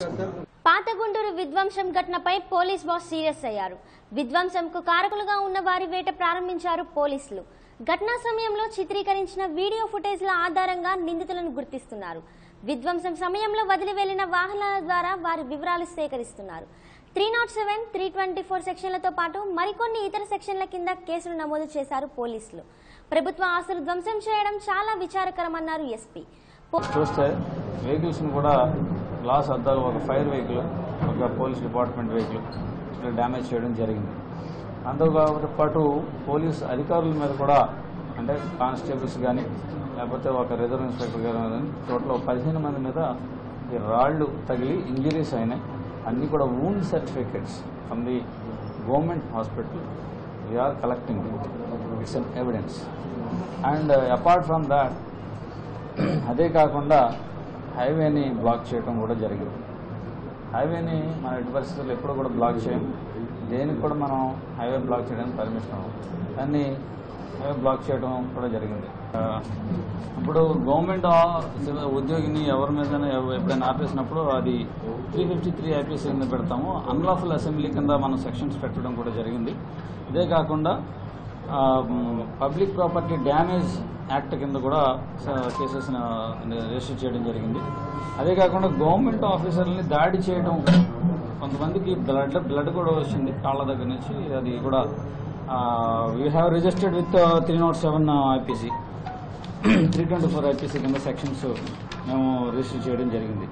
పాత గుంటూరు విధ్వంసం ఘటనపై పోలీస్ బాస్ సీరియస్ అయ్యారు విధ్వంసంకు కారకులుగా ఉన్న వారి వేట ప్రారంభించారు పోలీసులు ఘటనా సమయంలో చిత్రీకరించిన వీడియో ఫుటేజ్ల ఆధారంగా నిందితులను గుర్తిస్తున్నారు విధ్వంసం సమయంలో వదిలి వెళ్లిన వాహనాల ద్వారా వారి వివరాలు సేకరిస్తున్నారు three not seven three twenty four సెక్షన్లతో పాటు మరికొన్ని ఇతర సెక్షన్ల కింద కేసులు నమోదు చేశారు పోలీసులు ప్రభుత్వ ఆస్తులు ధ్వంసం చేయడం చాలా విచారకరమన్నారు ఎస్పీ చూస్తే వెహికల్స్ని కూడా గ్లాస్ అద్దాలు ఒక ఫైర్ వెహికల్ ఒక పోలీస్ డిపార్ట్మెంట్ వెహికల్ ఇట్లా డ్యామేజ్ చేయడం జరిగింది అంతతో పాటు పోలీస్ అధికారుల మీద కూడా అంటే కానిస్టేబుల్స్ కానీ లేకపోతే ఒక రిజర్వ్ ఇన్స్పెక్టర్ కానీ టోటల్ ఒక పదిహేను మంది మీద ఈ రాళ్లు తగిలి ఇంజరీస్ అయినాయి అన్నీ కూడా wound certificates from the government hospital we are collecting it's an evidence and apart from that అదే కాకుండా హైవేని బ్లాక్ చేయడం కూడా జరిగింది హైవేని మన ఎట్టి పరిస్థితుల్లో ఎప్పుడు కూడా బ్లాక్ చేయం దేనికి కూడా మనం హైవే బ్లాక్ చేయడానికి పర్మిషన్ ఇవ్వం. కానీ హైవే బ్లాక్ చేయడం కూడా జరిగింది ఆ, ఇప్పుడు గవర్నమెంట్ ఆ- ఉద్యోగిని ఎవరి మీద ఎప్పుడైనా ఆపేసినప్పుడు అది త్రీ ఫిఫ్టీ త్రీ ఐపీసీ కింద పెడతాము అన్లాఫుల్ అసెంబ్లీ కింద మనం సెక్షన్స్ పెట్టడం కూడా జరిగింది ఇదే కాకుండా పబ్లిక్ ప్రాపర్టీ డ్యామేజ్ యాక్ట్ కింద కూడా కేసెస్ రిజిస్టర్ చేయడం జరిగింది అదే కాకుండా గవర్నమెంట్ ఆఫీసర్లని దాడి చేయడం కొంతమందికి బ్లడ్ బ్లడ్ కూడా వచ్చింది కాళ్ళ దగ్గర నుంచి అది కూడా we have registered with three not seven IPC three twenty four IPC కింద సెక్షన్స్ మేము రిజిస్టర్ చేయడం జరిగింది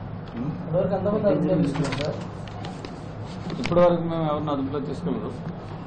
ఇప్పటి వరకు మేము ఎవరిని అదుపులో తీసుకోలేదు